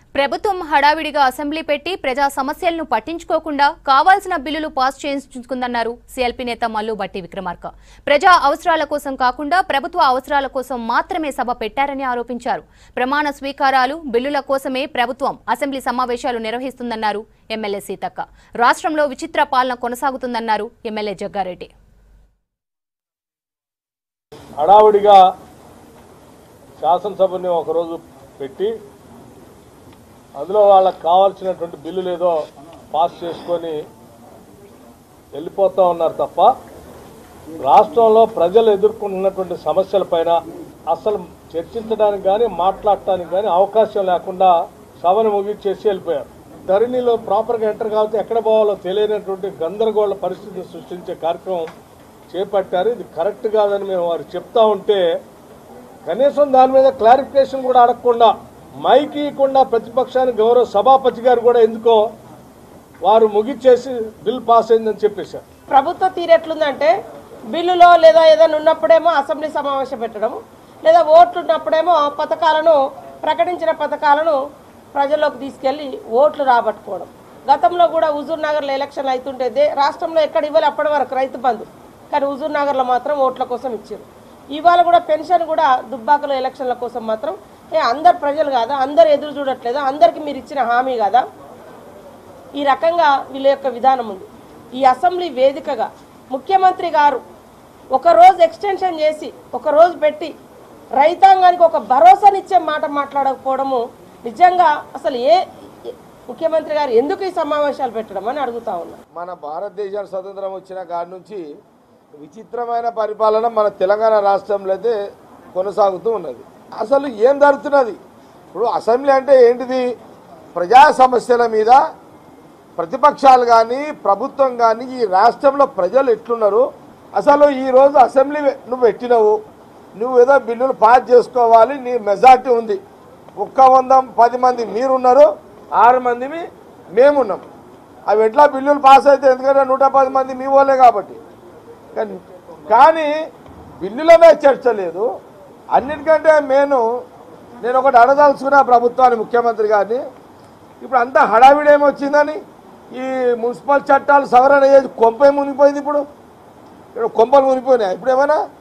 ప్రభుత్వం హడావిడిగా అసెంబ్లీ పెట్టి ప్రజా సమస్యలను పట్టించుకోకుండా కావాల్సిన బిల్లులు పాస్ చేయించుకుందన్నారు సీఎల్పీ నేత మల్లు బట్టి విక్రమార్క ప్రజా అవసరాల కోసం కాకుండా ప్రభుత్వ అవసరాల కోసం మాత్రమే సభ పెట్టారని ఆరోపించారు ప్రమాణ స్వీకారాలు బిల్లుల కోసమే ప్రభుత్వం అసెంబ్లీ సమావేశాలు నిర్వహిస్తుందన్నారు ఎమ్మెల్యే సీతక్క రాష్ట్రంలో విచిత్ర పాలన కొనసాగుతుందన్నారు ఎమ్మెల్యే జగ్గారెడ్డి హడావుడిగా శాసనసభని ఒకరోజు పెట్టి అందులో వాళ్ళకి కావాల్సినటువంటి బిల్లులు ఏదో పాస్ చేసుకొని వెళ్ళిపోతూ ఉన్నారు తప్ప రాష్ట్రంలో ప్రజలు ఎదుర్కొంటున్నటువంటి సమస్యలపైన అసలు చర్చించడానికి కానీ మాట్లాడటానికి కానీ అవకాశం లేకుండా సభను ముగించేసి వెళ్ళిపోయారు ధరణిలో ప్రాపర్గా ఎంటర్ కావచ్చు ఎక్కడ పోవాలో తెలియనటువంటి గందరగోళ పరిస్థితిని సృష్టించే కార్యక్రమం చేపట్టారు ఇది కరెక్ట్ కాదని మేము వారు చెప్తా ఉంటే కనీసం దాని మీద క్లారిఫికేషన్ కూడా అడగకుండా మైక్ ఇవ్వకుండా ప్రతిపక్షానికి గౌరవ సభాపతి గారు కూడా ఎందుకో వారు ముగిచ్చేసి బిల్ పాస్ అయిందని చెప్పేశారు ప్రభుత్వ తీరు ఎట్లుందంటే బిల్లులో లేదా ఏదైనా ఉన్నప్పుడేమో అసెంబ్లీ సమావేశం పెట్టడం లేదా ఓట్లు ఉన్నప్పుడేమో పథకాలను ప్రకటించిన పథకాలను ప్రజల్లోకి తీసుకెళ్లి ఓట్లు రాబట్టుకోవడం గతంలో కూడా హుజూర్ నగర్లో ఎలక్షన్లు అవుతుంటే దే- రాష్ట్రంలో ఎక్కడ ఇవ్వాలి అప్పటి వరకు రైతు బంధు కానీ హుజూర్ నగర్లో మాత్రం ఓట్ల కోసం ఇచ్చారు ఇవాళ కూడా పెన్షన్ కూడా దుబ్బాకలో ఎలక్షన్ల కోసం మాత్రం ఏ అందరు ప్రజలు కాదా అందరు ఎదురు చూడట్లేదా అందరికి మీరు ఇచ్చిన హామీ కాదా ఈ రకంగా వీళ్ళ యొక్క విధానం ఉంది ఈ అసెంబ్లీ వేదికగా ముఖ్యమంత్రి గారు ఒక రోజు ఎక్స్టెన్షన్ చేసి ఒక రోజు పెట్టి రైతాంగానికి ఒక భరోసానిచ్చే మాట మాట్లాడకపోవడము నిజంగా అసలు ఏ ఏ- ముఖ్యమంత్రి గారు ఎందుకు ఈ సమావేశాలు పెట్టడం అని అడుగుతా ఉన్నారు మన భారతదేశం స్వతంత్రం వచ్చిన కాడి నుంచి విచిత్రమైన పరిపాలన మన తెలంగాణ రాష్ట్రంలో అయితే కొనసాగుతూ ఉన్నది అసలు ఏం జరుగుతున్నది ఇప్పుడు అసెంబ్లీ అంటే ఏంటిది ప్రజా సమస్యల మీద ప్రతిపక్షాలు కానీ ప్రభుత్వం కానీ ఈ రాష్ట్రంలో ప్రజలు ఎట్లున్నారు అసలు ఈరోజు అసెంబ్లీ నువ్వు పెట్టినవు నువ్వు ఏదో బిల్లులు పాస్ చేసుకోవాలి నీ మెజార్టీ ఉంది ఒక్క వంద పది మంది మీరున్నారు ఆరు మందిమి మేమున్నాం అవి ఎట్లా బిల్లులు పాస్ అయితే ఎందుకంటే నూట పది మంది మీ వాళ్ళే కాబట్టి కానీ కానీ బిల్లుల మీద చర్చ లేదు అన్నిటికంటే నేను నేను ఒకటి అడదలుచుకున్నా ప్రభుత్వాన్ని ముఖ్యమంత్రి గారిని ఇప్పుడు అంతా హడావిడి ఏమొచ్చిందని ఈ మున్సిపల్ చట్టాలు సవరణ అయ్యేది కొంపే మునిగిపోయింది ఇప్పుడు ఇక్కడ కొంపలు మునిగిపోయినాయి ఇప్పుడు ఏమైనా